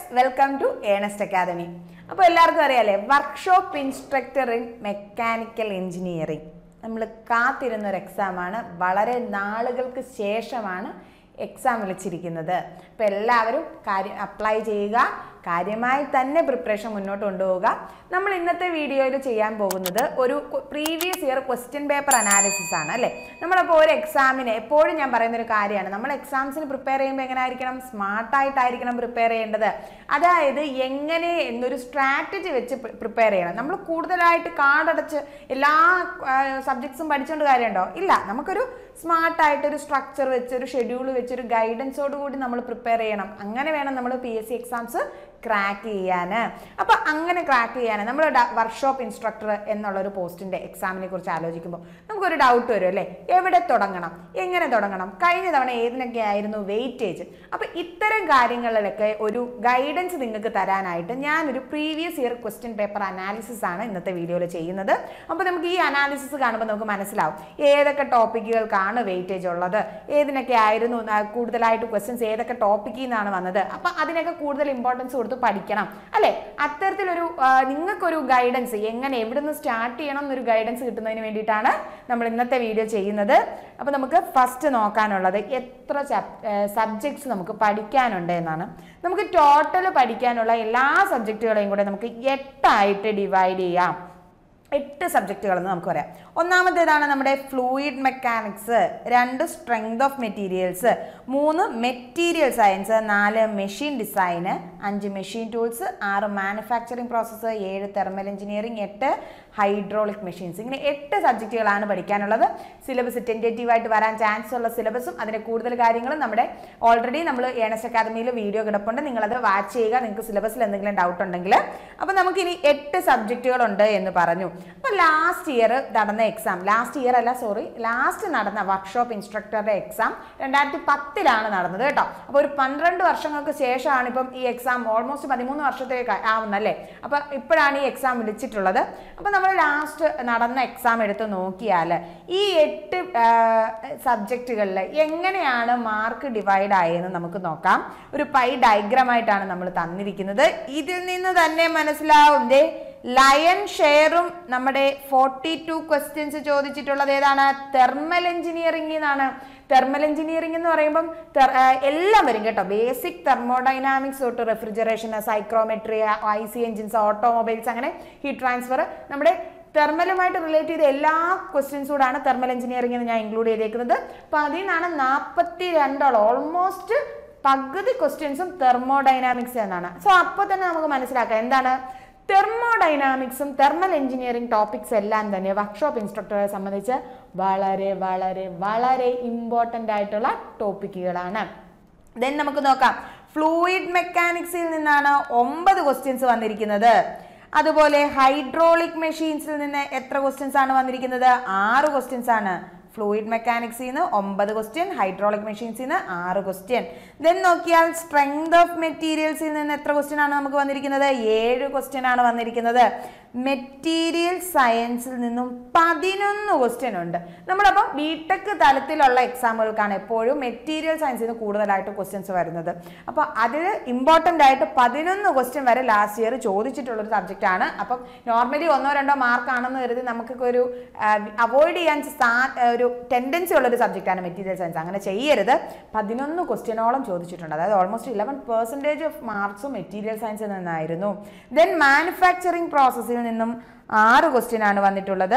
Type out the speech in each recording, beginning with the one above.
welcome to Ernest academy അപ്പോൾ എല്ലാവർക്കും അറിയാലേ workshop instructor in mechanical engineering നമ്മൾ കാത്തിരുന്ന ഒരു എക്സാമാണ് വളരെ നാളുകൾക്ക് ശേഷമാണ് എക്സാം വിളിച്ചിരിക്കുന്നത് അപ്പോൾ എല്ലാവരും കാര്യം അപ്ലൈ ചെയ്യുക കാര്യമായി തന്നെ പ്രിപ്പറേഷൻ മുന്നോട്ട് കൊണ്ടുപോവുക നമ്മൾ ഇന്നത്തെ വീഡിയോയിൽ ചെയ്യാൻ പോകുന്നത് ഒരു previous year question paper analysis ആണ് അല്ലേ നമ്മളപ്പോൾ ഒരു എക്സാമിന് എപ്പോഴും ഞാൻ പറയുന്ന ഒരു കാര്യമാണ് നമ്മൾ എക്സാംസിന് പ്രിപ്പയർ ചെയ്യുമ്പോൾ എങ്ങനെ ആയിരിക്കണം സ്മാർട്ടായിട്ടായിരിക്കണം പ്രിപ്പയർ ചെയ്യേണ്ടത് അതായത് എങ്ങനെ എന്നൊരു സ്ട്രാറ്റജി വെച്ച് പ്രിപ്പയർ ചെയ്യണം നമ്മൾ കൂടുതലായിട്ട് കാർഡടച്ച് എല്ലാ സബ്ജക്ട്സും പഠിച്ചുകൊണ്ട് കാര്യമുണ്ടോ ഇല്ല നമുക്കൊരു സ്മാർട്ടായിട്ടൊരു സ്ട്രക്ചർ വെച്ച് ഒരു ഷെഡ്യൂൾ വെച്ച് ഒരു ഗൈഡൻസോട് കൂടി നമ്മൾ പ്രിപ്പയർ ചെയ്യണം അങ്ങനെ വേണം നമ്മൾ P S C exams crack ചെയ്യാൻ അപ്പോൾ അങ്ങനെ ക്രാക്ക് ചെയ്യാൻ നമ്മൾ വർക്ക്ഷോപ്പ് ഇൻസ്ട്രക്ടർ എന്നുള്ള ഒരു പോസ്റ്റിൻ്റെ എക്സാമിനെ കുറിച്ച് ആലോചിക്കുമ്പോൾ നമുക്കൊരു ഡൗട്ട് വരും അല്ലേ എവിടെ തുടങ്ങണം എങ്ങനെ തുടങ്ങണം കഴിഞ്ഞ തവണ ഏതിനൊക്കെ ആയിരുന്നു വെയിറ്റേജ് അപ്പോൾ ഇത്തരം കാര്യങ്ങളിലൊക്കെ ഒരു ഗൈഡൻസ് നിങ്ങൾക്ക് തരാനായിട്ട് ഞാനൊരു previous year question paper analysis ആണ് ഇന്നത്തെ വീഡിയോയിൽ ചെയ്യുന്നത് അപ്പോൾ നമുക്ക് ഈ അനാലിസിസ് കാണുമ്പോൾ നമുക്ക് മനസ്സിലാവും ഏതൊക്കെ ടോപ്പിക്കുകൾക്കാണ് വെയിറ്റേജ് ഉള്ളത് ഏതിനൊക്കെ ആയിരുന്നു ന- കൂടുതലായിട്ട് ക്വസ്റ്റ്യൻസ് ഏതൊക്കെ ടോപ്പിക്കിൽ നിന്നാണ് വന്നത് അപ്പോൾ അതിനൊക്കെ കൂടുതൽ ഇമ്പോർട്ടൻസ് കൊടുത്ത് പഠിക്കണം അല്ലേ അത്തരത്തിലൊരു ആ, നിങ്ങൾക്കൊരു ഗൈഡൻസ് എങ്ങനെ എവിടെ നിന്ന് സ്റ്റാർട്ട് ചെയ്യണം എന്നൊരു ഗൈഡൻസ് കിട്ടുന്നതിന് വേണ്ടിയിട്ടാണ് നമ്മൾ ഇന്നത്തെ വീഡിയോ ചെയ്യുന്നത് അപ്പോൾ നമുക്ക് ഫസ്റ്റ് നോക്കാനുള്ളത് എത്ര സബ്ജക്ട്സ് നമുക്ക് പഠിക്കാനുണ്ട് എന്നാണ് നമുക്ക് ടോട്ടൽ പഠിക്കാനുള്ള എല്ലാ സബ്ജക്റ്റുകളെയും കൂടെ നമുക്ക് എട്ടായിട്ട് ഡിവൈഡ് ചെയ്യാം എട്ട് സബ്ജക്റ്റുകളെന്ന് നമുക്ക് പറയാം ഒന്നാമത്തേതാണ് നമ്മുടെ ഫ്ലൂയിഡ് മെക്കാനിക്സ് രണ്ട് സ്ട്രെങ്ത് ഓഫ് മെറ്റീരിയൽസ് മൂന്ന് മെറ്റീരിയൽ സയൻസ് നാല് മെഷീൻ ഡിസൈന് അഞ്ച് മെഷീൻ ടൂൾസ് ആറ് മാനുഫാക്ചറിങ് പ്രോസസ്സ് ഏഴ് തെർമൽ എഞ്ചിനീയറിംഗ് എട്ട് ഹൈഡ്രോളിക് മെഷീൻസ് ഇങ്ങനെ എട്ട് സബ്ജക്റ്റുകളാണ് പഠിക്കാനുള്ളത് സിലബസ് ടെൻറ്റേറ്റീവായിട്ട് വരാൻ ചാൻസ് ഉള്ള സിലബസും അതിൻ്റെ കൂടുതൽ കാര്യങ്ങളും നമ്മുടെ ഓൾറെഡി നമ്മൾ ഏണസ് അക്കാദമിയിൽ വീഡിയോ കിടപ്പുണ്ട് നിങ്ങളത് വാച്ച് ചെയ്യുക നിങ്ങൾക്ക് സിലബസിൽ എന്തെങ്കിലും ഡൗട്ട് ഉണ്ടെങ്കിൽ അപ്പോൾ നമുക്കിനി എട്ട് സബ്ജക്റ്റുകളുണ്ട് എന്ന് പറഞ്ഞു അപ്പോൾ ലാസ്റ്റ് ഇയർ നടന്ന എക്സാം ലാസ്റ്റ് ഇയർ അല്ല സോറി ലാസ്റ്റ് നടന്ന വർക്ക്ഷോപ്പ് ഇൻസ്ട്രക്ടറുടെ എക്സാം രണ്ടായിരത്തി പത്തിലാണ് നടന്നത് കേട്ടോ അപ്പോൾ ഒരു പന്ത്രണ്ട് വർഷങ്ങൾക്ക് ശേഷമാണ് ഇപ്പം ഈ എക്സാം ഓൾമോസ്റ്റ് പതിമൂന്ന് വർഷത്തേക്ക് ആവുന്നല്ലേ അപ്പോൾ ഇപ്പോഴാണ് ഈ എക്സാം വിളിച്ചിട്ടുള്ളത് അപ്പോൾ നമ്മൾ ലാസ്റ്റ് നടന്ന എക്സാം എടുത്ത് നോക്കിയാൽ ഈ എട്ട് സബ്ജക്റ്റുകളിൽ എങ്ങനെയാണ് മാർക്ക് ഡിവൈഡ് ആയതെന്ന് നമുക്ക് നോക്കാം ഒരു പൈ ഡയഗ്രമായിട്ടാണ് നമ്മൾ തന്നിരിക്കുന്നത് ഇതിൽ നിന്ന് തന്നെ മനസ്സിലാവും ദേ ലയൺ ഷെയറും നമ്മുടെ ഫോർട്ടി ടു ക്വസ്റ്റ്യൻസ് ചോദിച്ചിട്ടുള്ളത് ഏതാണ് തെർമൽ എഞ്ചിനീയറിംഗിൽ നിന്നാണ് തെർമൽ എഞ്ചിനീയറിംഗ് എന്ന് പറയുമ്പം തെർ- ആ, എല്ലാം വരും കേട്ടോ ബേസിക് തെർമോഡൈനാമിക്സ് തൊട്ട് refrigeration psychrometry I C engines automobiles അങ്ങനെ ഹീറ്റ് ട്രാൻസ്ഫർ നമ്മുടെ തെർമലുമായിട്ട് റിലേറ്റ് ചെയ്ത എല്ലാ ക്വസ്റ്റ്യൻസും കൂടാണ് തെർമൽ എഞ്ചിനീയറിംഗ് എന്ന് ഞാൻ ഇൻക്ലൂഡ് ചെയ്തേക്കുന്നത് അപ്പോൾ അതിൽ നിന്നാണ് നാൽപ്പത്തി രണ്ടോളം ഓൾമോസ്റ്റ് പകുതി ക്വസ്റ്റ്യൻസും തെർമോഡൈനാമിക്സ് എന്നാണ് സോ അപ്പോൾ തന്നെ നമുക്ക് മനസ്സിലാക്കാം എന്താണ് തെർമോഡൈനാമിക്സും തെർമൽ എഞ്ചിനീയറിംഗ് ടോപ്പിക്സ് എല്ലാം തന്നെ വർക്ക്ഷോപ്പ് ഇൻസ്ട്രക്ടറെ സംബന്ധിച്ച് വളരെ വളരെ വളരെ ഇമ്പോർട്ടൻ്റ് ആയിട്ടുള്ള ടോപ്പിക്കുകളാണ് ദെൻ നമുക്ക് നോക്കാം ഫ്ലൂയിഡ് മെക്കാനിക്സിൽ നിന്നാണ് ഒമ്പത് ക്വസ്റ്റ്യൻസ് വന്നിരിക്കുന്നത് അതുപോലെ ഹൈഡ്രോളിക് മെഷീൻസിൽ നിന്ന് എത്ര ക്വസ്റ്റ്യൻസ് ആണ് വന്നിരിക്കുന്നത് ആറ് ക്വസ്റ്റ്യൻസ് ആണ് ഫ്ലൂയിഡ് മെക്കാനിക്സിൽ നിന്ന് ഒമ്പത് ക്വസ്റ്റ്യൻ ഹൈഡ്രോളിക് മെഷീൻസിൽ നിന്ന് ആറ് ക്വസ്റ്റ്യൻ ദെൻ നോക്കിയാൽ സ്ട്രെങ്ത് ഓഫ് മെറ്റീരിയൽസിൽ നിന്ന് എത്ര ക്വസ്റ്റ്യൻ ആണ് നമുക്ക് വന്നിരിക്കുന്നത് ഏഴ് ക്വസ്റ്റ്യൻ ആണ് വന്നിരിക്കുന്നത് മെറ്റീരിയൽ സയൻസിൽ നിന്നും പതിനൊന്ന് ക്വസ്റ്റ്യൻ ഉണ്ട് നമ്മളപ്പോൾ ബിടെക് തലത്തിലുള്ള എക്സാമുകൾക്കാണ് എപ്പോഴും മെറ്റീരിയൽ സയൻസിൽ നിന്ന് കൂടുതലായിട്ട് ക്വസ്റ്റ്യൻസ് വരുന്നത് അപ്പോൾ അതിൽ ഇമ്പോർട്ടൻ്റ് ആയിട്ട് പതിനൊന്ന് ക്വസ്റ്റ്യൻ വരെ ലാസ്റ്റ് ഇയർ ചോദിച്ചിട്ടുള്ളൊരു സബ്ജക്റ്റ് ആണ് അപ്പം നോർമലി ഒന്നോ രണ്ടോ മാർക്ക് ആണെന്ന് കരുതി നമുക്കൊക്കെ ഒരു അവോയ്ഡ് ചെയ്യാൻ സാ- ഒരു ടെൻഡൻസി ഉള്ള ഒരു സബ്ജക്റ്റാണ് മെറ്റീരിയൽ സയൻസ് അങ്ങനെ ചെയ്യരുത് പതിനൊന്ന് ക്വസ്റ്റ്യനോളം ചോദിച്ചിട്ടുണ്ട് അതായത് ഓൾമോസ്റ്റ് ഇലവൻ പെർസെൻറ്റേജ് ഓഫ് മാർക്സും മെറ്റീരിയൽ സയൻസിൽ നിന്നായിരുന്നു ദെൻ മാനുഫാക്ചറിങ് പ്രോസസ്സിൽ നിന്നും ആറ് ക്വസ്റ്റ്യൻ ആണ് വന്നിട്ടുള്ളത്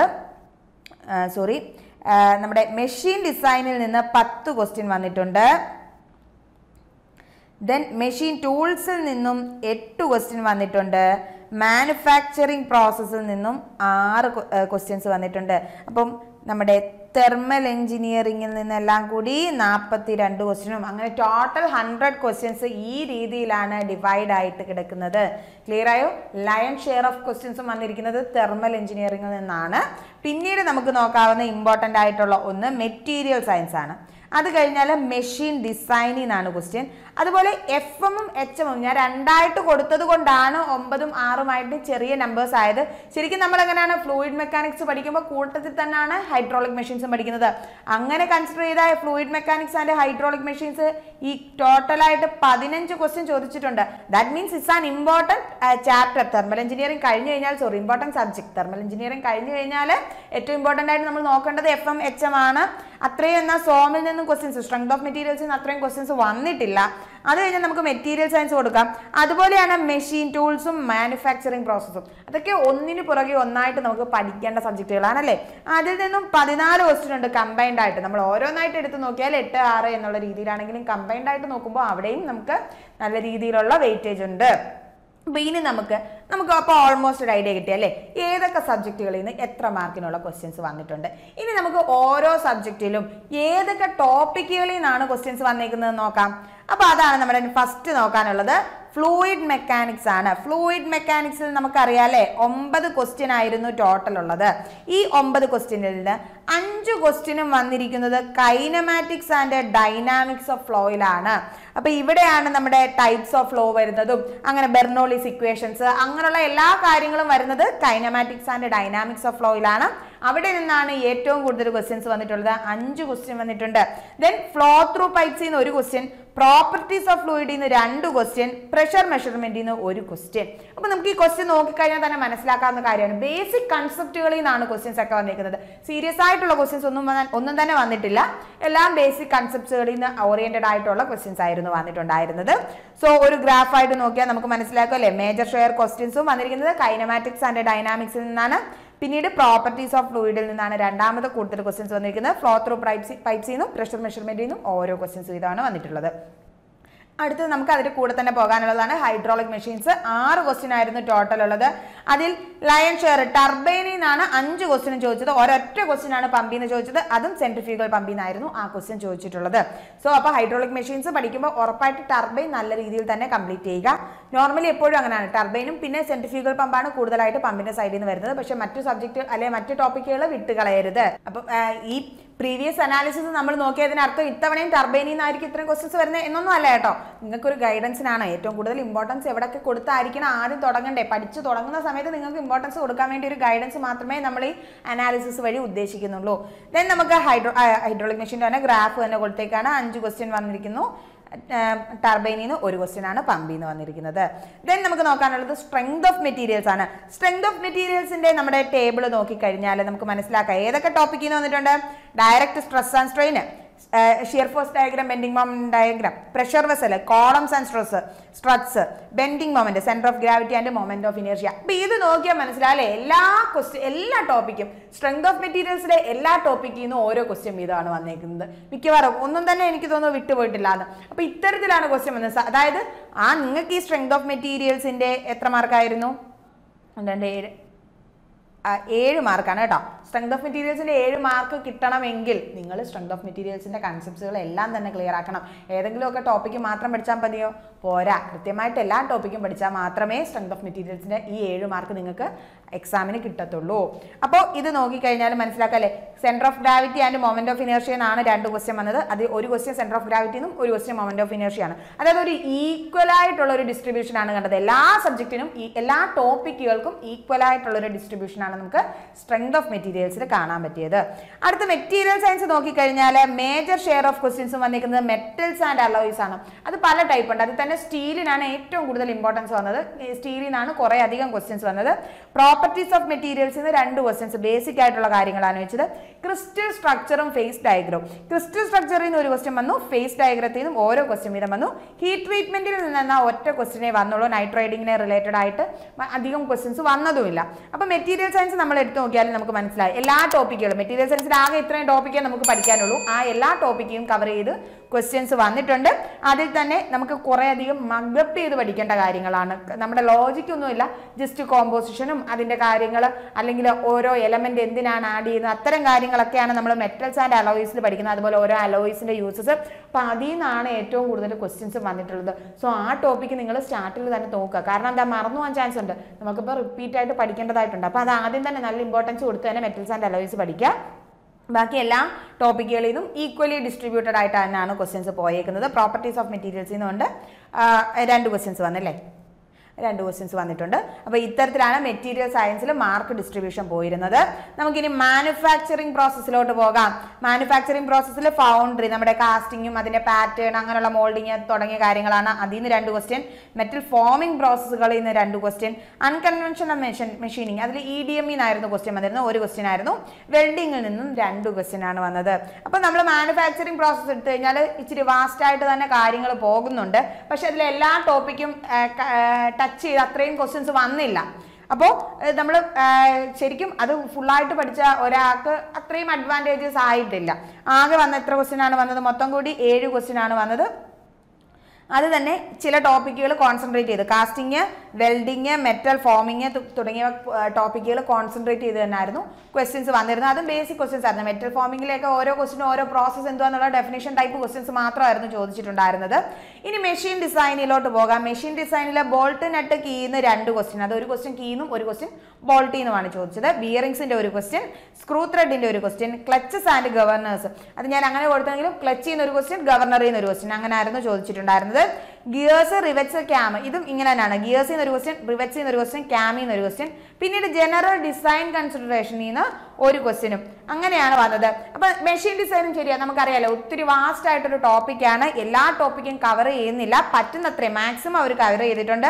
സോറി നമ്മുടെ മെഷീൻ ഡിസൈനിൽ നിന്ന് പത്ത് ക്വസ്റ്റ്യൻ വന്നിട്ടുണ്ട് ദെൻ മെഷീൻ ടൂൾസിൽ നിന്നും എട്ട് ക്വസ്റ്റ്യൻ വന്നിട്ടുണ്ട് മാനുഫാക്ചറിങ് പ്രോസസ്സിൽ നിന്നും ആറ് ക്വസ്റ്റ്യൻസ് വന്നിട്ടുണ്ട് അപ്പം നമ്മുടെ തെർമൽ എഞ്ചിനീയറിംഗിൽ നിന്നെല്ലാം കൂടി നാൽപ്പത്തി രണ്ട് ക്വസ്റ്റ്യനും അങ്ങനെ ടോട്ടൽ ഹൺഡ്രഡ് ക്വസ്റ്റ്യൻസ് ഈ രീതിയിലാണ് ഡിവൈഡ് ആയിട്ട് കിടക്കുന്നത് ക്ലിയർ ആയോ ലയൺ ഷെയർ ഓഫ് ക്വസ്റ്റ്യൻസും വന്നിരിക്കുന്നത് തെർമൽ എഞ്ചിനീയറിംഗിൽ നിന്നാണ് പിന്നീട് നമുക്ക് നോക്കാവുന്ന ഇമ്പോർട്ടൻ്റ് ആയിട്ടുള്ള ഒന്ന് മെറ്റീരിയൽ സയൻസ് ആണ് അത് കഴിഞ്ഞാൽ മെഷീൻ ഡിസൈനിൽ നിന്നാണ് ക്വസ്റ്റ്യൻ അതുപോലെ എഫ് എമ്മും എച്ച് എമ്മും ഞാൻ രണ്ടായിട്ട് കൊടുത്തത് കൊണ്ടാണ് ഒമ്പതും ആറുമായിട്ട് ചെറിയ നമ്പേഴ്സ് ആയത് ശരിക്കും നമ്മൾ എങ്ങനെയാണ് ഫ്ലൂയിഡ് മെക്കാനിക്സ് പഠിക്കുമ്പോൾ കൂട്ടത്തിൽ തന്നെയാണ് ഹൈഡ്രോളിക് മെഷീൻസും പഠിക്കുന്നത് അങ്ങനെ കൺസിഡർ ചെയ്ത fluid mechanics and hydraulic machines ഈ ടോട്ടലായിട്ട് പതിനഞ്ച് ക്വസ്റ്റ്യൻ ചോദിച്ചിട്ടുണ്ട് that means it's an important chapter thermal engineering കഴിഞ്ഞ് കഴിഞ്ഞാൽ sorry important subject thermal engineering കഴിഞ്ഞ് കഴിഞ്ഞാൽ ഏറ്റവും ഇമ്പോർട്ടൻ്റ് ആയിട്ട് നമ്മൾ നോക്കേണ്ടത് എഫ് എം എച്ച് എം ആണ് അത്രയും എന്നാൽ സോമിൽ നിന്നും ക്വസ്റ്റ്യൻസ് സ്ട്രെങ്ത് ഓഫ് മെറ്റീരിയൽസിൽ നിന്ന് അത്രയും ക്വസ്റ്റ്യൻസ് വന്നിട്ടില്ല അത് കഴിഞ്ഞാൽ നമുക്ക് മെറ്റീരിയൽ സയൻസ് കൊടുക്കാം അതുപോലെയാണ് മെഷീൻ ടൂൾസും മാനുഫാക്ചറിങ് പ്രോസസ്സും അതൊക്കെ ഒന്നിന് പുറകെ ഒന്നായിട്ട് നമുക്ക് പഠിക്കേണ്ട സബ്ജക്റ്റുകളാണല്ലേ അതിൽ നിന്നും പതിനാല് ക്വസ്റ്റ്യൻ ഉണ്ട് കമ്പൈൻഡ് ആയിട്ട് നമ്മൾ ഓരോന്നായിട്ട് എടുത്ത് നോക്കിയാൽ എട്ട് ആറ് എന്നുള്ള രീതിയിലാണെങ്കിലും കമ്പൈൻഡ് ആയിട്ട് നോക്കുമ്പോൾ അവിടെയും നമുക്ക് നല്ല രീതിയിലുള്ള വെയിറ്റേജ് ഉണ്ട് അപ്പൊ ഇനി നമുക്ക് നമുക്ക് അപ്പോൾ ഓൾമോസ്റ്റ് ഒരു ഐഡിയ കിട്ടി അല്ലേ ഏതൊക്കെ സബ്ജക്റ്റുകളിൽ നിന്ന് എത്ര മാർക്കിനുള്ള ക്വസ്റ്റ്യൻസ് വന്നിട്ടുണ്ട് ഇനി നമുക്ക് ഓരോ സബ്ജക്റ്റിലും ഏതൊക്കെ ടോപ്പിക്കുകളിൽ നിന്നാണ് ക്വസ്റ്റ്യൻസ് വന്നേക്കുന്നത് നോക്കാം അപ്പോൾ അതാണ് നമ്മുടെ ഫസ്റ്റ് നോക്കാനുള്ളത് ഫ്ലൂയിഡ് മെക്കാനിക്സ് ആണ് ഫ്ലൂയിഡ് മെക്കാനിക്സിൽ നമുക്കറിയാം അല്ലേ ഒമ്പത് ക്വസ്റ്റ്യൻ ആയിരുന്നു ടോട്ടൽ ഉള്ളത് ഈ ഒമ്പത് ക്വസ്റ്റ്യനിൽ നിന്ന് അഞ്ച് ക്വസ്റ്റ്യനും വന്നിരിക്കുന്നത് കൈനമാറ്റിക്സ് ആൻഡ് ഡൈനാമിക്സ് ഓഫ് ഫ്ലോയിലാണ് അപ്പൊ ഇവിടെയാണ് നമ്മുടെ ടൈപ്സ് ഓഫ് ഫ്ലോ വരുന്നതും അങ്ങനെ ബെർണോളിസ് ഇക്വേഷൻസ് അങ്ങനെയുള്ള എല്ലാ കാര്യങ്ങളും വരുന്നത് കൈനമാറ്റിക്സ് ആൻഡ് ഡൈനാമിക്സ് ഓഫ് ഫ്ലോയിലാണ് അവിടെ നിന്നാണ് ഏറ്റവും കൂടുതൽ ക്വസ്റ്റ്യൻസ് വന്നിട്ടുള്ളത് അഞ്ച് ക്വസ്റ്റ്യൻ വന്നിട്ടുണ്ട് ദെൻ ഫ്ലോ ത്രൂ പൈപ്സിൽ നിന്ന് ഒരു ക്വസ്റ്റ്യൻ പ്രോപ്പർട്ടീസ് ഓഫ് ഫ്ലൂയിഡിൽ നിന്ന് രണ്ട് ക്വസ്റ്റ്യൻ പ്രഷർ മെഷർമെന്റിൽ നിന്ന് ഒരു ക്വസ്റ്റ്യൻ അപ്പൊ നമുക്ക് ഈ ക്വസ്റ്റ്യൻ നോക്കിക്കഴിഞ്ഞാൽ തന്നെ മനസ്സിലാക്കാവുന്ന കാര്യമാണ് ബേസിക് കൺസെപ്റ്റുകളിൽ നിന്നാണ് ക്വസ്റ്റ്യൻസ് ഒക്കെ വന്നിരിക്കുന്നത് സീരിയസ് ആയിട്ടുള്ള ക്വസ്റ്റ്യൻസ് ഒന്നും വന്ന- ഒന്നും തന്നെ വന്നിട്ടില്ല എല്ലാം ബേസിക് കൺസെപ്റ്റുകളിൽ നിന്ന് ഓറിയന്റഡ് ആയിട്ടുള്ള ക്വസ്റ്റ്യൻസ് ആയിരുന്നു വന്നിട്ടുണ്ടായിരുന്നത് സോ ഒരു ഗ്രാഫ് ആയിട്ട് നോക്കിയാൽ നമുക്ക് മനസ്സിലാക്കും അല്ലേ മേജർ ഷെയർ ക്വസ്റ്റ്യൻസും വന്നിരിക്കുന്നത് കൈനമാറ്റിക്സ് ആൻഡ് ഡൈനാമിക്സിൽ നിന്നാണ് പിന്നീട് പ്രോപ്പർട്ടീസ് ഓഫ് ഫ്ലൂയിഡിൽ നിന്നാണ് രണ്ടാമത് കൂടുതൽ ക്വസ്റ്റ്യൻസ് വന്നിരിക്കുന്നത് ഫ്ലോ ത്രൂ പൈപ്സ് പൈപ്സിൽ നിന്നും പ്രഷർ മെഷർമെന്റിൽ നിന്നും ഓരോ ക്വസ്റ്റ്യൻസ് ഇതാണ് വന്നിട്ടുള്ളത് അടുത്തത് നമുക്ക് അതിന്റെ കൂടെ തന്നെ പോകാനുള്ളതാണ് ഹൈഡ്രോളിക് മെഷീൻസ് ആറ് ക്വസ്റ്റ്യൻ ആയിരുന്നു ടോട്ടൽ ഉള്ളത് അതിൽ ലയൺ ഷെയർ ടർബൈനിൽ നിന്നാണ് അഞ്ച് ക്വസ്റ്റ്യൻ ചോദിച്ചത് ഒരൊറ്റ ക്വസ്റ്റ്യൻ ആണ് പമ്പിൽ നിന്ന് ചോദിച്ചത് അതും സെൻട്രിഫ്യൂഗൽ പമ്പിൽ നിന്നായിരുന്നു ആ ക്വസ്റ്റ്യൻ ചോദിച്ചിട്ടുള്ളത് സോ അപ്പോൾ ഹൈഡ്രോളിക് മെഷീൻസ് പഠിക്കുമ്പോൾ ഉറപ്പായിട്ട് ടർബൈൻ നല്ല രീതിയിൽ തന്നെ കംപ്ലീറ്റ് ചെയ്യുക നോർമലി എപ്പോഴും അങ്ങനെയാണ് ടർബൈനും പിന്നെ സെൻട്രിഫ്യൂഗൽ പമ്പാണ് കൂടുതലായിട്ട് പമ്പിന്റെ സൈഡിൽ നിന്ന് വരുന്നത് പക്ഷേ മറ്റു സബ്ജക്റ്റ് അല്ലെങ്കിൽ മറ്റു ടോപ്പിക്കുകൾ വിട്ടുകളയരുത് അപ്പം ആ, ഈ പ്രീവിയസ് അനാലിസിസ് നമ്മൾ നോക്കിയതിനർത്ഥം ഇത്തവണയും ടർബൈനിൽ നിന്നായിരിക്കും ഇത്രയും ക്വസ്റ്റ്യൻസ് വരുന്നത് എന്നൊന്നും അല്ല കേട്ടോ നിങ്ങൾക്കൊരു ഗൈഡൻസിനാണ് ഏറ്റവും കൂടുതൽ ഇമ്പോർട്ടൻസ് എവിടെയൊക്കെ കൊടുത്തായിരിക്കണം ആദ്യം തുടങ്ങണ്ടേ പഠിച്ചു തുടങ്ങുന്ന സമയത്ത് നിങ്ങൾക്ക് ഇമ്പോർട്ടൻസ് കൊടുക്കാൻ വേണ്ടി ഒരു ഗൈഡൻസ് മാത്രമേ നമ്മൾ ഈ അനാലിസിസ് വഴി ഉദ്ദേശിക്കുന്നുള്ളൂ ദെൻ നമുക്ക് ഹൈഡ്രോ ഹൈഡ്രോളിക് മെഷീൻ്റെ തന്നെ ഗ്രാഫ് തന്നെ കൊടുത്തേക്കാണ് അഞ്ച് ക്വസ്റ്റ്യൻ വന്നിരിക്കുന്നു ടർബൈനിൽ നിന്ന് ഒരു ക്വസ്റ്റ്യൻ ആണ് പമ്പിൽ നിന്ന് വന്നിരിക്കുന്നത് ദെൻ നമുക്ക് നോക്കാനുള്ളത് സ്ട്രെങ്ത് ഓഫ് മെറ്റീരിയൽസ് ആണ് സ്ട്രെങ്ത് ഓഫ് മെറ്റീരിയൽസിന്റെ നമ്മുടെ ടേബിൾ നോക്കിക്കഴിഞ്ഞാൽ നമുക്ക് മനസ്സിലാക്കാം ഏതൊക്കെ ടോപ്പിക്കിൽ നിന്ന് വന്നിട്ടുണ്ട് direct stress and strain shear force diagram bending moment diagram pressure vessel columns and stress struts bending moment centre of gravity and moment of inertia അപ്പൊ ഇത് നോക്കിയാൽ മനസ്സിലാവില്ലേ എല്ലാ ക്വസ്റ്റ്യൻ എല്ലാ ടോപ്പിക്കും സ്ട്രെങ്ത് ഓഫ് മെറ്റീരിയൽസിലെ എല്ലാ ടോപ്പിക്കിൽ നിന്നും ഓരോ ക്വസ്റ്റ്യൻ വീതമാണ് വന്നേക്കുന്നത് മിക്കവാറും ഒന്നും തന്നെ എനിക്ക് തോന്നുന്നു വിട്ടുപോയിട്ടില്ല എന്ന് അപ്പൊ ഇത്തരത്തിലാണ് ക്വസ്റ്റ്യൻ വന്നത് സ- അതായത് ആ നിങ്ങൾക്ക് ഈ സ്ട്രെങ്ത് ഓഫ് മെറ്റീരിയൽസിന്റെ എത്ര മാർക്കായിരുന്നു രണ്ട് ഏഴ് ആ, ഏഴ് മാർക്കാണ് കേട്ടോ സ്ട്രെങ്ത് ഓഫ് മെറ്റീരിയൽസിന്റെ ഏഴ് മാർക്ക് കിട്ടണമെങ്കിൽ നിങ്ങൾ സ്ട്രെങ്ത് ഓഫ് മെറ്റീരിയൽസിന്റെ കൺസെപ്റ്റ്സുകൾ എല്ലാം തന്നെ ക്ലിയർ ആക്കണം ഏതെങ്കിലുമൊക്കെ ടോപ്പിക്ക് മാത്രം പഠിച്ചാൽ മതിയോ പോരാ കൃത്യമായിട്ട് എല്ലാ ടോപ്പിക്കും പഠിച്ചാൽ മാത്രമേ സ്ട്രെങ്ത് ഓഫ് മെറ്റീരിയൽസിന്റെ ഈ ഏഴ് മാർക്ക് നിങ്ങൾക്ക് എക്സാമിന് കിട്ടത്തുള്ളൂ അപ്പോൾ ഇത് നോക്കിക്കഴിഞ്ഞാൽ മനസ്സിലാക്കല്ലേ centre of gravity and moment of inertia എന്നാണ് രണ്ട് ക്വസ്റ്റ്യൻ വന്നത് അത് ഒരു ക്വസ്റ്റ്യൻ സെന്റർ ഓഫ് ഗ്രാവിറ്റി എന്നും ഒരു ക്വസ്റ്റ്യൻ മൊമെന്റ് ഓഫ് ഇനേർഷ്യ ആണ് അതായത് ഒരു ഈക്വൽ ആയിട്ടുള്ള ഒരു ഡിസ്ട്രിബ്യൂഷൻ ആണ് കണ്ടത് എല്ലാ സബ്ജക്റ്റിനും ഈ എല്ലാ ടോപ്പിക്കുകൾക്കും ഈക്വൽ ആയിട്ടുള്ള ഒരു ഡിസ്ട്രിബ്യൂഷൻ ആണ് നമുക്ക് സ്ട്രെങ്ത് ഓഫ് മെറ്റീരിയൽസിൽ കാണാൻ പറ്റിയത് അടുത്ത മെറ്റീരിയൽ സയൻസ് നോക്കിക്കഴിഞ്ഞാൽ മേജർ ഷെയർ ഓഫ് ക്വസ്റ്റ്യൻസും വന്നിരിക്കുന്നത് മെറ്റൽസ് ആൻഡ് അലോയ്സ് ആണ് അത് പല ടൈപ്പ് ഉണ്ട് അതിൽ തന്നെ സ്റ്റീലിനാണ് ഏറ്റവും കൂടുതൽ ഇമ്പോർട്ടൻസ് വന്നത് സ്റ്റീലിൽ നിന്നാണ് കുറേ അധികം ക്വസ്റ്റ്യൻസ് വന്നത് പ്രോപ്പർട്ടീസ് ഓഫ് മെറ്റീരിയൽസിൽ നിന്ന് രണ്ട് ക്വസ്റ്റ്യൻസ് ബേസിക് ആയിട്ടുള്ള കാര്യങ്ങളാണ് വെച്ചത് ക്രിസ്റ്റൽ സ്ട്രക്ചറും ഫേസ് ഡയഗ്രവും ക്രിസ്റ്റൽ സ്ട്രക്ചറിൽ നിന്ന് ഒരു ക്വസ്റ്റ്യൻ വന്നു ഫേസ് ഡയഗ്രത്തിൽ നിന്നും ഓരോ ക്വസ്റ്റ്യൻ വീതം വന്നു ഹീറ്റ് ട്രീറ്റ്മെന്റിൽ നിന്ന് ഒറ്റ ക്വസ്റ്റിനെ വന്നുള്ളൂ നൈട്രൈഡിങ്ങിനെ റിലേറ്റഡ് ആയിട്ട് മ- അധികം ക്വസ്റ്റ്യൻസ് വന്നതുമില്ല അപ്പോൾ മെറ്റീരിയൽ സയൻസ് നമ്മൾ എടുത്തു നോക്കിയാലും നമുക്ക് മനസ്സിലായി എല്ലാ ടോപ്പിക്കുകളും മെറ്റീരിയൽ സയൻസിൽ ആകെ ഇത്രയും ടോപ്പിക്കേ നമുക്ക് പഠിക്കാനുള്ളൂ ആ എല്ലാ ടോപ്പിക്കും കവർ ചെയ്ത് ക്വസ്റ്റ്യൻസ് വന്നിട്ടുണ്ട് അതിൽ തന്നെ നമുക്ക് കുറേ അധികം മഗപ്പ് ചെയ്ത് പഠിക്കേണ്ട കാര്യങ്ങളാണ് ക- നമ്മുടെ ലോജിക്കൊന്നുമില്ല ജസ്റ്റ് കോമ്പോസിഷനും അതിൻ്റെ കാര്യങ്ങൾ അല്ലെങ്കിൽ ഓരോ എലമെന്റ് എന്തിനാണ് ആഡ് ചെയ്യുന്നത് അത്തരം കാര്യങ്ങളൊക്കെയാണ് നമ്മൾ മെറ്റൽസ് ആൻഡ് അലോയ്സിൽ പഠിക്കുന്നത് അതുപോലെ ഓരോ അലോയ്സിന്റെ യൂസസ് അപ്പോൾ അതിൽ നിന്നാണ് ഏറ്റവും കൂടുതൽ ക്വസ്റ്റ്യൻസ് വന്നിട്ടുള്ളത് സോ ആ ടോപ്പിക്ക് നിങ്ങൾ സ്റ്റാർട്ടിൽ തന്നെ നോക്കുക കാരണം എന്താ മറന്നു പോകാൻ ചാൻസ് ഉണ്ട് നമുക്കിപ്പോൾ റിപ്പീറ്റ് ആയിട്ട് പഠിക്കേണ്ടതായിട്ടുണ്ട് അപ്പോൾ അത് ആദ്യം തന്നെ നല്ല ഇമ്പോർട്ടൻസ് കൊടുത്ത് തന്നെ മെറ്റൽസ് ആൻഡ് അലോയ്സ് പഠിക്കുക ബാക്കി എല്ലാ ടോപ്പിക്കുകളിൽ നിന്നും ഈക്വലി ഡിസ്ട്രിബ്യൂട്ടഡ് ആയിട്ട് തന്നെയാണ് ക്വസ്റ്റ്യൻസ് പോയേക്കുന്നത് പ്രോപ്പർട്ടീസ് ഓഫ് മെറ്റീരിയൽസിൽ നിന്നുകൊണ്ട് ആ, രണ്ട് ക്വസ്റ്റ്യൻസ് വന്നല്ലേ രണ്ട് ക്വസ്റ്റ്യൻസ് വന്നിട്ടുണ്ട് അപ്പോൾ ഇത്തരത്തിലാണ് മെറ്റീരിയൽ സയൻസിൽ മാർക്ക് ഡിസ്ട്രിബ്യൂഷൻ പോയിരുന്നത് നമുക്കിനി മാനുഫാക്ചറിങ് പ്രോസസ്സിലോട്ട് പോകാം മാനുഫാക്ചറിങ് പ്രോസസ്സിൽ ഫൗണ്ടറി നമ്മുടെ കാസ്റ്റിങ്ങും അതിന്റെ പാറ്റേൺ അങ്ങനെയുള്ള മോൾഡിങ് തുടങ്ങിയ കാര്യങ്ങളാണ് അതിൽ നിന്ന് രണ്ട് ക്വസ്റ്റ്യൻ മെറ്റൽ ഫോമിംഗ് പ്രോസസ്സുകളിൽ നിന്ന് രണ്ട് ക്വസ്റ്റ്യൻ അൺകൺവെൻഷണൽ മെഷീൻ മെഷീനിങ് അതിൽ ഇ ഡി എം നിന്നായിരുന്നു ക്വസ്റ്റ്യൻ വന്നിരുന്നത് ഒരു ക്വസ്റ്റ്യൻ ആയിരുന്നു വെൽഡിങ്ങിൽ നിന്നും രണ്ട് ക്വസ്റ്റ്യൻ ആണ് വന്നത് അപ്പോൾ നമ്മൾ മാനുഫാക്ചറിങ് പ്രോസസ്സ് എടുത്തു കഴിഞ്ഞാൽ ഇച്ചിരി വാസ്റ്റ് ആയിട്ട് തന്നെ കാര്യങ്ങൾ പോകുന്നുണ്ട് പക്ഷെ അതിൽ എല്ലാ ടോപ്പിക്കും ടച്ച് ചെയ്ത് അത്രയും ക്വസ്റ്റ്യൻസ് വന്നില്ല അപ്പോൾ നമ്മൾ ശരിക്കും അത് ഫുള്ളായിട്ട് പഠിച്ച ഒരാൾക്ക് അത്രയും അഡ്വാൻറ്റേജസ് ആയിട്ടില്ല ആകെ വന്ന എത്ര ക്വസ്റ്റ്യൻ ആണ് വന്നത് മൊത്തം കൂടി ഏഴ് ക്വസ്റ്റ്യൻ ആണ് വന്നത് അത് തന്നെ ചില ടോപ്പിക്കുകൾ കോൺസെൻട്രേറ്റ് ചെയ്ത് കാസ്റ്റിംഗ് വെൽഡിങ് മെറ്റൽ ഫോമിങ് തുടങ്ങിയ ടോപ്പിക്കുകൾ കോൺസെൻട്രേറ്റ് ചെയ്ത് തന്നെയായിരുന്നു ക്വസ്റ്റ്യൻസ് വന്നിരുന്നത് അതും ബേസിക് ക്വസ്റ്റ്യൻസ് ആയിരുന്നു മെറ്റൽ ഫോമിങ്ങിലേക്ക് ഓരോ ക്വസ്റ്റിനും ഓരോ പ്രോസസ്സ് എന്തുവാന്നുള്ള ഡെഫിനേഷൻ ടൈപ്പ് ക്വസ്റ്റ്യൻസ് മാത്രമായിരുന്നു ചോദിച്ചിട്ടുണ്ടായിരുന്നത് ഇനി മെഷീൻ ഡിസൈനിലോട്ട് പോകാം മെഷീൻ ഡിസൈനിലെ ബോൾട്ട് നട്ട് കീന്ന് രണ്ട് ക്വസ്റ്റ്യൻ അത് ഒരു ക്വസ്റ്റ്യൻ കീന്നും ഒരു ക്വസ്റ്റ്യൻ ബോൾട്ടീന്നുമാണ് ചോദിച്ചത് ബിയറിംഗ്സിന്റെ ഒരു ക്വസ്റ്റ്യൻ സ്ക്രൂ ത്രെഡിന്റെ ഒരു ക്വസ്റ്റ്യൻ ക്ലച്ചസ് ആൻഡ് ഗവർണേഴ്സ് അത് ഞാൻ അങ്ങനെ കൊടുത്തെങ്കിലും ക്ലച്ചിൽ നിന്ന് ഒരു ക്വസ്റ്റ്യൻ ഗവർണറിൽ നിന്ന് ഒരു ക്വസ്റ്റ്യൻ അങ്ങനെ ആയിരുന്നു ചോദിച്ചിട്ടുണ്ടായിരുന്നത് ഗിയേഴ്സ് റിവറ്റ്സ് ക്യാം ഇതും ഇങ്ങനെ തന്നെയാണ് ഗിയേഴ്സിൽ നിന്ന് ഒരു ക്വസ്റ്റ്യൻ റിവറ്റ്സിൽ നിന്ന് ഒരു ക്വസ്റ്റ്യൻ ക്യാമിൽ നിന്ന് ഒരു ക്വസ്റ്റ്യൻ പിന്നീട് ജനറൽ ഡിസൈൻ കൺസിഡറേഷനിൽ നിന്ന് ഒരു ക്വസ്റ്റ്യനും അങ്ങനെയാണ് വന്നത് അപ്പൊ മെഷീൻ ഡിസൈനും ശരിയാ നമുക്കറിയാലോ ഒത്തിരി വാസ്റ്റ് ആയിട്ടൊരു ടോപ്പിക്കാണ് എല്ലാ ടോപ്പിക്കും കവർ ചെയ്യുന്നില്ല പറ്റുന്നത്രയും മാക്സിമം അവർ കവർ ചെയ്തിട്ടുണ്ട്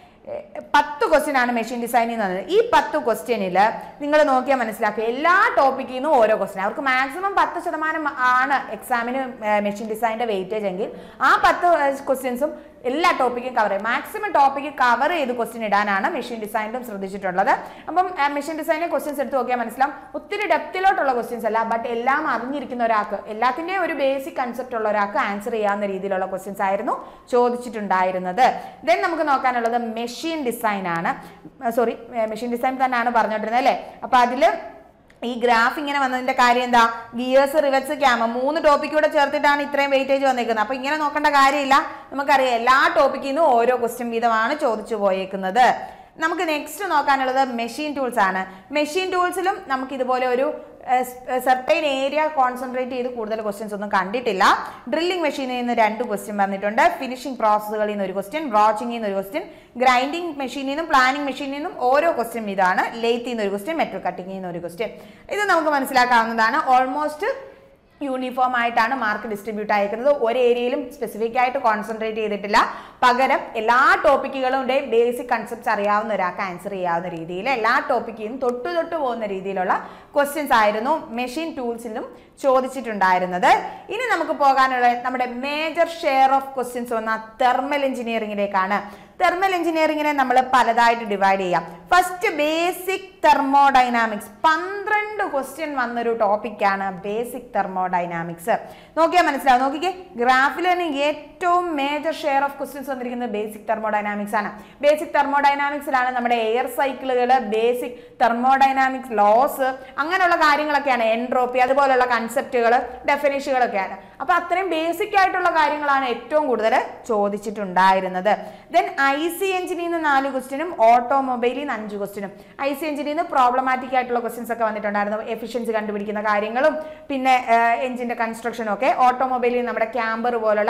എ, പത്ത് ക്വസ്റ്റ്യൻ ആണ് മെഷീൻ ഡിസൈനിൽ നിന്ന് ഈ പത്ത് ക്വസ്റ്റ്യനിൽ നിങ്ങൾ നോക്കിയാൽ മനസ്സിലാക്കുക എല്ലാ ടോപ്പിക്കിൽ നിന്നും ഓരോ ക്വസ്റ്റ്യൻ അവർക്ക് മാക്സിമം പത്ത് ശതമാനം ആണ് എക്സാമിന് മെഷീൻ ഡിസൈനിന്റെ വെയിറ്റേജ് എങ്കിൽ ആ പത്ത് ക്വസ്റ്റ്യൻസും എല്ലാ ടോപ്പിക്കും കവർ ചെയ്യും മാക്സിമം ടോപ്പിക്ക് കവർ ചെയ്ത് ക്വസ്റ്റ്യൻ ഇടാനാണ് മെഷീൻ ഡിസൈനിലും ശ്രദ്ധിച്ചിട്ടുള്ളത് അപ്പം മെഷീൻ ഡിസൈനിലെ ക്വസ്റ്റ്യൻസ് എടുത്ത് നോക്കിയാൽ മനസ്സിലാവും ഒത്തിരി ഡെപ്തിലോട്ടുള്ള ക്വസ്റ്റ്യൻസ് അല്ല ബട്ട് എല്ലാം അറിഞ്ഞിരിക്കുന്ന ഒരാൾക്ക് എല്ലാത്തിൻ്റെയും ഒരു ബേസിക് കൺസെപ്റ്റ് ഉള്ള ഒരാൾക്ക് ആൻസർ ചെയ്യാവുന്ന രീതിയിലുള്ള ക്വസ്റ്റ്യൻസ് ആയിരുന്നു ചോദിച്ചിട്ടുണ്ടായിരുന്നത് ദെൻ നമുക്ക് നോക്കാനുള്ളത് മെഷീൻ ഡിസൈൻ ആണ് സോറി മെഷീൻ ഡിസൈൻ തന്നെയാണ് പറഞ്ഞുകൊണ്ടിരുന്നത് അല്ലേ അപ്പൊ അതില് ഈ ഗ്രാഫ് ഇങ്ങനെ വന്നതിന്റെ കാര്യം എന്താ ഗിയേഴ്സ് റിവറ്റ്സ് ക്യാമ മൂന്ന് ടോപ്പിക് കൂടെ ചേർത്തിട്ടാണ് ഇത്രയും വെയിറ്റേജ് വന്നേക്കുന്നത് അപ്പൊ ഇങ്ങനെ നോക്കേണ്ട കാര്യമില്ല നമുക്കറിയാം എല്ലാ ടോപ്പിക്കിൽ നിന്നും ഓരോ ക്വസ്റ്റ്യൻ വീതമാണ് ചോദിച്ചു പോയേക്കുന്നത് നമുക്ക് നെക്സ്റ്റ് നോക്കാനുള്ളത് മെഷീൻ ടൂൾസ് ആണ് മെഷീൻ ടൂൾസിലും നമുക്ക് ഇതുപോലെ ഒരു സെർട്ടൈൻ ഏരിയ കോൺസെൻട്രേറ്റ് ചെയ്ത് കൂടുതൽ ക്വസ്റ്റ്യൻസ് ഒന്നും കണ്ടിട്ടില്ല ഡ്രില്ലിംഗ് മെഷീനിൽ നിന്ന് രണ്ട് ക്വസ്റ്റ്യൻ വന്നിട്ടുണ്ട് ഫിനിഷിംഗ് പ്രോസസ്സുകളിൽ നിന്ന് ഒരു ക്വസ്റ്റ്യൻ ബ്രോച്ചിങ്ങിൽ നിന്ന് ഒരു ക്വസ്റ്റ്യൻ ഗ്രൈൻഡിംഗ് മെഷീനിൽ നിന്നും പ്ലാനിംഗ് മെഷീനിൽ നിന്നും ഓരോ ക്വസ്റ്റ്യൻ ഇതാണ് ലെയ്ത്തിൽ നിന്ന് ഒരു ക്വസ്റ്റ്യൻ മെറ്റൽ കട്ടിങ്ങിൽ നിന്ന് ഒരു ക്വസ്റ്റ്യൻ ഇത് നമുക്ക് മനസ്സിലാക്കാവുന്നതാണ് ഓൾമോസ്റ്റ് യൂണിഫോം ആയിട്ടാണ് മാർക്ക് ഡിസ്ട്രിബ്യൂട്ട് അയക്കുന്നത് ഒരു ഏരിയയിലും സ്പെസിഫിക് ആയിട്ട് കോൺസെൻട്രേറ്റ് ചെയ്തിട്ടില്ല പകരം എല്ലാ ടോപ്പിക്കുകളുടെയും ബേസിക് കൺസെപ്റ്റ്സ് അറിയാവുന്ന ഒരാൾക്ക് ആൻസർ ചെയ്യാവുന്ന രീതിയിൽ എല്ലാ ടോപ്പിക്കിനും തൊട്ടു തൊട്ട് പോകുന്ന രീതിയിലുള്ള ക്വസ്റ്റ്യൻസ് ആയിരുന്നു മെഷീൻ ടൂൾസിലും ചോദിച്ചിട്ടുണ്ടായിരുന്നത് ഇനി നമുക്ക് പോകാനുള്ള നമ്മുടെ മേജർ ഷെയർ ഓഫ് ക്വസ്റ്റ്യൻസ് വന്ന തെർമൽ എഞ്ചിനീയറിംഗിലേക്കാണ് തെർമൽ എഞ്ചിനീയറിംഗിനെ നമ്മൾ പലതായിട്ട് ഡിവൈഡ് ചെയ്യാം ഫസ്റ്റ് ബേസിക് തെർമോഡൈനാമിക്സ് പന്ത്രണ്ട് ക്വസ്റ്റ്യൻ വന്നൊരു ടോപ്പിക്കാണ് ബേസിക് തെർമോഡൈനാമിക്സ് നോക്കിയാൽ മനസ്സിലാവും നോക്കിക്കേ ഗ്രാഫിൽ തന്നെ ഏറ്റവും മേജർ ഷെയർ ഓഫ് ക്വസ്റ്റ്യൻസ് വന്നിരിക്കുന്നത് ബേസിക് തെർമോഡൈനാമിക്സ് ആണ് ബേസിക് തെർമോഡൈനാമിക്സിലാണ് നമ്മുടെ എയർ സൈക്കിളുകൾ ബേസിക് തെർമോഡൈനാമിക്സ് ലോസ് അങ്ങനെയുള്ള കാര്യങ്ങളൊക്കെയാണ് എൻട്രോപ്പി അതുപോലുള്ള കൺസെപ്റ്റുകൾ ഡെഫിനേഷനുകളൊക്കെയാണ് അപ്പൊ അത്രയും ബേസിക് ആയിട്ടുള്ള കാര്യങ്ങളാണ് ഏറ്റവും കൂടുതൽ ചോദിച്ചിട്ടുണ്ടായിരുന്നത് ദെൻ ഐ സി എഞ്ചിനിൽ നിന്ന് നാല് ക്വസ്റ്റ്യനും ഓട്ടോമൊബൈലിൽ നിന്ന് അഞ്ച് ക്വസ്റ്റ്യനും ഐ സി എഞ്ചിനിൽ നിന്ന് പ്രോബ്ലമാറ്റിക് ആയിട്ടുള്ള ക്വസ്റ്റ്യൻസ് ഒക്കെ വന്നിട്ടുണ്ടായിരുന്നു എഫിഷ്യൻസി കണ്ടുപിടിക്കുന്ന കാര്യങ്ങളും പിന്നെ എഞ്ചിന്റെ കൺസ്ട്രക്ഷനും ഒക്കെ ഓട്ടോമൊബൈലിൽ നമ്മുടെ ക്യാമ്പർ പോലുള്ള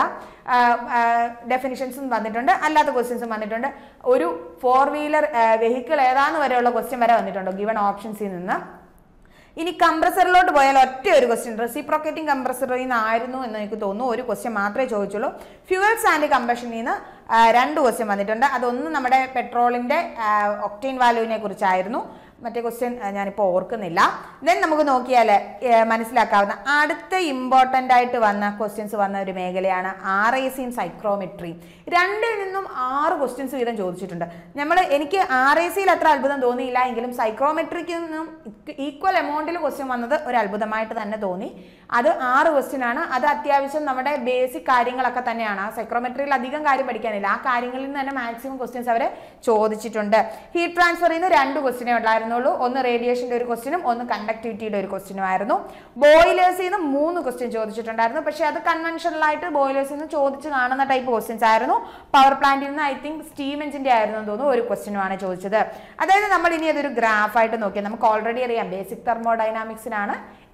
ഡെഫിനിഷൻസും വന്നിട്ടുണ്ട് അല്ലാത്ത ക്വസ്റ്റ്യൻസും വന്നിട്ടുണ്ട് ഒരു ഫോർ വീലർ വെഹിക്കിൾ ഏതാന്ന് വരെയുള്ള ക്വസ്റ്റ്യൻ വരെ വന്നിട്ടുണ്ട് ഗിവൺ ഓപ്ഷൻസിൽ നിന്ന് ഇനി കംപ്രസറിലോട്ട് പോയാൽ ഒറ്റ ഒരു ക്വസ്റ്റ്യൻ റെസിപ്രോക്കേറ്റിംഗ് കംപ്രസറിൽ നിന്നായിരുന്നു എന്ന് എനിക്ക് തോന്നുന്നു ഒരു ക്വസ്റ്റ്യൻ മാത്രമേ ചോദിച്ചുള്ളൂ ഫ്യൂവൽസ് ആൻഡ് കമ്പഷനിൽ നിന്ന് ആ, രണ്ട് ക്വസ്റ്റ്യൻ വന്നിട്ടുണ്ട് അതൊന്ന് നമ്മുടെ പെട്രോളിന്റെ ഒക്ടൈൻ വാല്യൂവിനെ കുറിച്ചായിരുന്നു മറ്റേ ക്വസ്റ്റ്യൻ ഞാനിപ്പോൾ ഓർക്കുന്നില്ല ദെൻ നമുക്ക് നോക്കിയാൽ മനസ്സിലാക്കാവുന്ന അടുത്ത ഇമ്പോർട്ടൻ്റ് ആയിട്ട് വന്ന ക്വസ്റ്റ്യൻസ് വന്ന ഒരു മേഖലയാണ് ആർ ഐ സിയും സൈക്രോമെട്രിയും രണ്ടിൽ നിന്നും ആറ് ക്വസ്റ്റ്യൻസ് വീതം ചോദിച്ചിട്ടുണ്ട് നമ്മൾ എനിക്ക് ആർ ഐ സിയിൽ അത്ര അത്ഭുതം തോന്നിയില്ല എങ്കിലും സൈക്രോമെട്രിക്ക് നിന്നും ഈക്വൽ എമൗണ്ടിൽ ക്വസ്റ്റ്യൻ വന്നത് ഒരു അത്ഭുതമായിട്ട് തന്നെ തോന്നി അത് ആറ് ക്വസ്റ്റ്യൻ ആണ് അത് അത്യാവശ്യം നമ്മുടെ ബേസിക് കാര്യങ്ങളൊക്കെ തന്നെയാണ് ആ സൈക്രോമെട്രിയിൽ അധികം കാര്യം പഠിക്കാനില്ല ആ കാര്യങ്ങളിൽ നിന്ന് തന്നെ മാക്സിമം ക്വസ്റ്റ്യൻസ് അവരെ ചോദിച്ചിട്ടുണ്ട് ഹീറ്റ് ട്രാൻസ്ഫറിൽ നിന്ന് രണ്ട് ക്വസ്റ്റിനേ ഉണ്ടായിരുന്നുള്ളൂ ഒന്ന് റേഡിയേഷന്റെ ഒരു ക്വസ്റ്റിനും ഒന്ന് കണ്ടക്ടിവിറ്റിയുടെ ഒരു ക്വസ്റ്റിനും ആയിരുന്നു ബോയിലേഴ്സിൽ നിന്ന് മൂന്ന് ക്വസ്റ്റ്യൻ ചോദിച്ചിട്ടുണ്ടായിരുന്നു പക്ഷേ അത് കൺവെൻഷണൽ ആയിട്ട് ബോയിലേഴ്സിൽ നിന്ന് ചോദിച്ച് കാണുന്ന ടൈപ്പ് ക്വസ്റ്റ്യൻസ് ആയിരുന്നു പവർ പ്ലാന്റിൽ നിന്ന് ഐ തിങ്ക് സ്റ്റീം എഞ്ചിന്റെ ആയിരുന്നു എന്ന് തോന്നുന്നു ഒരു ക്വസ്റ്റ്യനുമാണ് ചോദിച്ചത് അതായത് നമ്മൾ ഇനി അതൊരു ഗ്രാഫായിട്ട് നോക്കിയാൽ നമുക്ക് ഓൾറെഡി അറിയാം ബേസിക് തെർമോഡൈനാമിക്സിനാണ്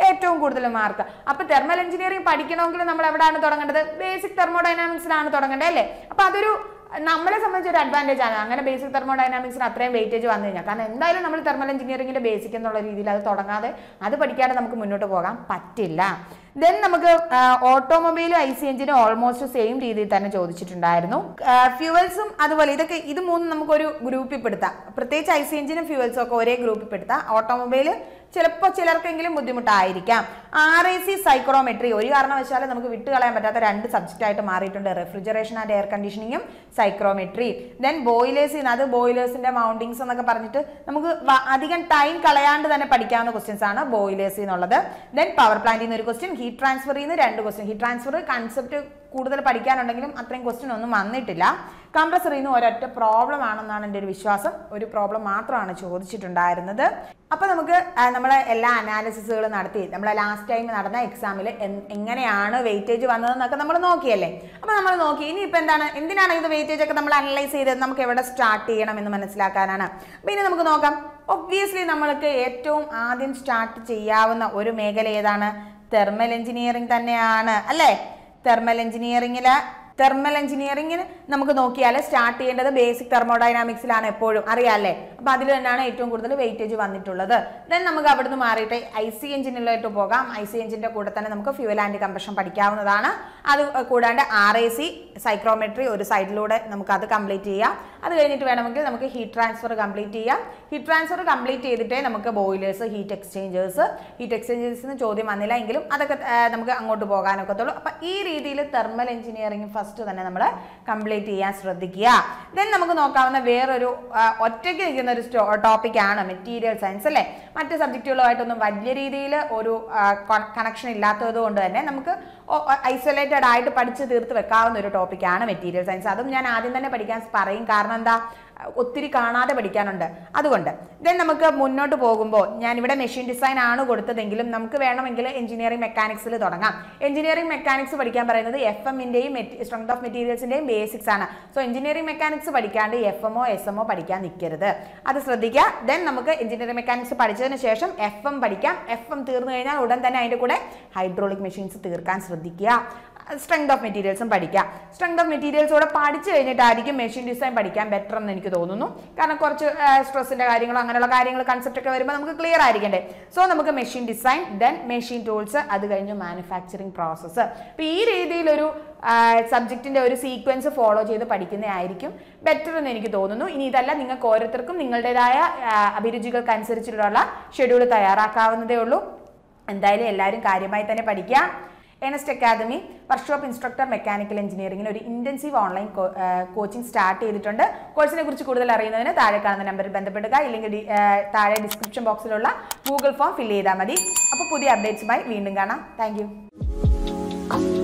ഏറ്റവും കൂടുതൽ മാർക്ക് അപ്പൊ തെർമൽ എഞ്ചിനീയറിംഗ് പഠിക്കണമെങ്കിൽ നമ്മൾ എവിടെയാണ് തുടങ്ങേണ്ടത് ബേസിക് തെർമോഡൈനാമിക്സിലാണ് തുടങ്ങേണ്ടത് അല്ലേ അപ്പൊ അതൊരു നമ്മളെ സംബന്ധിച്ച് ഒരു അഡ്വാൻറ്റേജ് ആണ് അങ്ങനെ ബേസിക് തെർമോഡൈനാമിക്സിന് അത്രയും വെയിറ്റേജ് വന്നു കഴിഞ്ഞാൽ കാരണം എന്തായാലും നമ്മൾ തെർമൽ എഞ്ചിനീയറിംഗിന്റെ ബേസിക് എന്നുള്ള രീതിയിൽ അത് തുടങ്ങാതെ അത് പഠിക്കാതെ നമുക്ക് മുന്നോട്ട് പോകാൻ പറ്റില്ല ദെൻ നമുക്ക് ഓട്ടോമൊബൈലും ഐ സി എഞ്ചിനും ഓൾമോസ്റ്റ് സെയിം രീതിയിൽ തന്നെ ചോദിച്ചിട്ടുണ്ടായിരുന്നു ഫ്യൂവൽസും അതുപോലെ ഇതൊക്കെ ഇത് മൂന്നും നമുക്കൊരു ഗ്രൂപ്പിൽ പെടുത്താം പ്രത്യേകിച്ച് ഐ സി എഞ്ചിനും ഫ്യൂവൽസും ഒക്കെ ഒരേ ഗ്രൂപ്പിൽ പെടുത്താം ഓട്ടോമൊബൈൽ ചിലപ്പോൾ ചിലർക്കെങ്കിലും ബുദ്ധിമുട്ടായിരിക്കാം ആർ എ സി സൈക്രോമെട്രി ഒരു കാരണവശാലും നമുക്ക് വിട്ടുകളയാൻ പറ്റാത്ത രണ്ട് സബ്ജക്റ്റ് ആയിട്ട് മാറിയിട്ടുണ്ട് റെഫ്രിജറേഷൻ ആൻഡ് എയർ കണ്ടീഷനിങ്ങും സൈക്രോമെട്രി ദെൻ ബോയിലേഴ്സ് അത് ബോയിലേഴ്സിന്റെ മൗണ്ടിങ്സ് എന്നൊക്കെ പറഞ്ഞിട്ട് നമുക്ക് വ- അധികം ടൈം കളയാണ്ട് തന്നെ പഠിക്കാവുന്ന ക്വസ്റ്റ്യൻസ് ആണ് ബോയിലേഴ്സ് എന്നുള്ളത് ദെൻ പവർ പ്ലാന്റിൽ നിന്ന് ഒരു ക്വസ്റ്റ്യൻ ഹീറ്റ് ട്രാൻസ്ഫറിൽ നിന്ന് രണ്ട് ക്വസ്റ്റ്യൻ ഹീറ്റ് ട്രാൻസ്ഫർ കൺസെപ്റ്റ് കൂടുതൽ പഠിക്കാനുണ്ടെങ്കിലും അത്രയും ക്വസ്റ്റ്യൻ ഒന്നും വന്നിട്ടില്ല കംപ്രസറിൽ നിന്ന് ഒരൊറ്റ പ്രോബ്ലം ആണെന്നാണ് എൻ്റെ ഒരു വിശ്വാസം ഒരു പ്രോബ്ലം മാത്രമാണ് ചോദിച്ചിട്ടുണ്ടായിരുന്നത് അപ്പോൾ നമുക്ക് ആ, നമ്മളെ എല്ലാ അനാലിസിസുകളും നടത്തി നമ്മളെ ലാസ്റ്റ് ടൈം നടന്ന എക്സാമിൽ എങ്ങനെയാണ് വെയിറ്റേജ് വന്നതെന്നൊക്കെ നമ്മൾ നോക്കിയല്ലേ അപ്പോൾ നമ്മൾ നോക്കി ഇനി ഇപ്പം എന്താണ് എന്തിനാണ് ഇത് വെയിറ്റേജ് ഒക്കെ നമ്മൾ അനലൈസ് ചെയ്തത് നമുക്ക് എവിടെ സ്റ്റാർട്ട് ചെയ്യണം എന്ന് മനസ്സിലാക്കാനാണ് അപ്പോൾ ഇനി നമുക്ക് നോക്കാം ഒബ്വിയസ്ലി നമ്മൾക്ക് ഏറ്റവും ആദ്യം സ്റ്റാർട്ട് ചെയ്യാവുന്ന ഒരു മേഖല ഏതാണ് തെർമൽ എഞ്ചിനീയറിംഗ് തന്നെയാണ് അല്ലേ തെർമൽ എഞ്ചിനീയറിംഗിൽ തെർമൽ എഞ്ചിനീയറിംഗിന് നമുക്ക് നോക്കിയാൽ സ്റ്റാർട്ട് ചെയ്യേണ്ടത് ബേസിക് തെർമോഡൈനാമിക്സിലാണ് എപ്പോഴും അറിയാമല്ലേ അപ്പോൾ അതിൽ തന്നെയാണ് ഏറ്റവും കൂടുതൽ വെയിറ്റേജ് വന്നിട്ടുള്ളത് ദെൻ നമുക്ക് അവിടുന്ന് മാറിയിട്ട് ഐ സി എഞ്ചിനിലോട്ട് പോകാം ഐ സി എഞ്ചിൻ്റെ കൂടെ തന്നെ നമുക്ക് ഫ്യൂവൽ ആൻഡ് കമ്പഷൻ പഠിക്കാവുന്നതാണ് അത് കൂടാണ്ട് ആർ എ സി സൈക്രോമെട്രി ഒരു സൈഡിലൂടെ നമുക്ക് അത് കംപ്ലീറ്റ് ചെയ്യാം അത് കഴിഞ്ഞിട്ട് വേണമെങ്കിൽ നമുക്ക് ഹീറ്റ് ട്രാൻസ്ഫർ കംപ്ലീറ്റ് ചെയ്യാം ഹീറ്റ് ട്രാൻസ്ഫർ കംപ്ലീറ്റ് ചെയ്തിട്ടേ നമുക്ക് ബോയിലേഴ്സ് ഹീറ്റ് എക്സ്ചേഞ്ചേഴ്സ് ഹീറ്റ് എക്സ്ചേഞ്ചേഴ്സിന് ചോദ്യം വന്നില്ല എങ്കിലും അതൊക്കെ ആ, നമുക്ക് അങ്ങോട്ട് പോകാനൊക്കത്തുള്ളൂ അപ്പം ഈ രീതിയിൽ തെർമൽ എഞ്ചിനീയറിംഗ് ഫസ്റ്റ് തന്നെ നമ്മൾ കംപ്ലീറ്റ് ചെയ്യാൻ ശ്രദ്ധിക്കുക ദെൻ നമുക്ക് നോക്കാവുന്ന വേറൊരു ആ, ഒറ്റയ്ക്ക് നിൽക്കുന്ന ഒരു ടോപ്പിക്കാണ് മെറ്റീരിയൽ സയൻസ് അല്ലേ മറ്റ് സബ്ജക്റ്റുകളുമായിട്ടൊന്നും വലിയ രീതിയിൽ ഒരു കണക്ഷൻ ഇല്ലാത്തത് കൊണ്ട് തന്നെ നമുക്ക് ഐസൊലേറ്റഡ് ആയിട്ട് പഠിച്ച് തീർത്ത് വെക്കാവുന്ന ഒരു ടോപ്പിക്കാണ് മെറ്റീരിയൽ സയൻസ് അതും ഞാൻ ആദ്യം തന്നെ പഠിക്കാൻ പറയും കാരണം എന്താ ഒത്തിരി കാണാതെ പഠിക്കാനുണ്ട് അതുകൊണ്ട് ദെൻ നമുക്ക് മുന്നോട്ട് പോകുമ്പോൾ ഞാനിവിടെ മെഷീൻ ഡിസൈൻ ആണ് കൊടുത്തതെങ്കിലും നമുക്ക് വേണമെങ്കിൽ എഞ്ചിനീയറിംഗ് മെക്കാനിക്സിൽ തുടങ്ങാം എഞ്ചിനീയറിംഗ് മെക്കാനിക്സ് പഠിക്കാൻ പറയുന്നത് എഫ് എമ്മിൻ്റെയും സ്ട്രെങ്ത് ഓഫ് മെറ്റീരിയൽസിൻ്റെയും ബേസിക്സ് ആണ് സോ എഞ്ചിനീയറിംഗ് മെക്കാനിക്സ് പഠിക്കാണ്ട് എഫ് എമ്മോ എസ് എമ്മോ പഠിക്കാൻ നിൽക്കരുത് അത് ശ്രദ്ധിക്കുക ദെൻ നമുക്ക് എഞ്ചിനീയറിംഗ് മെക്കാനിക്സ് പഠിച്ചതിന് ശേഷം എഫ് എം പഠിക്കാം എഫ് എം തീർന്നു കഴിഞ്ഞാൽ ഉടൻ തന്നെ അതിൻ്റെ കൂടെ ഹൈഡ്രോളിക് മെഷീൻസ് തീർക്കാൻ ശ്രദ്ധിക്കുക സ്ട്രെങ്ത് ഓഫ് മെറ്റീരിയൽസും പഠിക്കാം സ്ട്രെങ്ത് ഓഫ് മെറ്റീരിയൽസ് കൂടെ പഠിച്ചു കഴിഞ്ഞിട്ടായിരിക്കും മെഷീൻ ഡിസൈൻ പഠിക്കാൻ ബെറ്റർ എന്ന് എനിക്ക് തോന്നുന്നു കാരണം കുറച്ച് സ്ട്രെസ്സിന്റെ കാര്യങ്ങളോ അങ്ങനെയുള്ള കാര്യങ്ങൾ കൺസെപ്റ്റ് ഒക്കെ വരുമ്പോൾ നമുക്ക് ക്ലിയർ ആയിരിക്കണ്ടേ സോ നമുക്ക് machine design then machine tools അത് കഴിഞ്ഞ് മാനുഫാക്ചറിങ് പ്രോസസ്സ് അപ്പോൾ ഈ രീതിയിലൊരു സബ്ജക്റ്റിന്റെ ഒരു സീക്വൻസ് ഫോളോ ചെയ്ത് പഠിക്കുന്നതായിരിക്കും ബെറ്റർ എന്ന് എനിക്ക് തോന്നുന്നു ഇനി ഇതല്ല നിങ്ങൾക്ക് ഓരോരുത്തർക്കും നിങ്ങളുടേതായ ആ, അഭിരുചികൾക്കനുസരിച്ചിട്ടുള്ള ഷെഡ്യൂൾ തയ്യാറാക്കാവുന്നതേ ഉള്ളൂ എന്തായാലും എല്ലാവരും കാര്യമായി തന്നെ പഠിക്കുക എനസ്റ്റ് അക്കാദമി വർക്ക്ഷോപ്പ് ഇൻസ്ട്രക്ടർ മെക്കാനിക്കൽ എഞ്ചിനീയറിംഗിന് ഒരു ഇന്റൻസീവ് ഓൺലൈൻ കോച്ചിങ് സ്റ്റാർട്ട് ചെയ്തിട്ടുണ്ട് കോഴ്സിനെ കുറിച്ച് കൂടുതൽ അറിയുന്നതിന് താഴെ കാണുന്ന നമ്പറിൽ ബന്ധപ്പെടുക ഇല്ലെങ്കിൽ ഡി- ആ, താഴെ ഡിസ്ക്രിപ്ഷൻ ബോക്സിലുള്ള ഗൂഗിൾ ഫോം ഫില്ല് ചെയ്താൽ മതി അപ്പോൾ പുതിയ അപ്ഡേറ്റ്സുമായി വീണ്ടും കാണാം താങ്ക്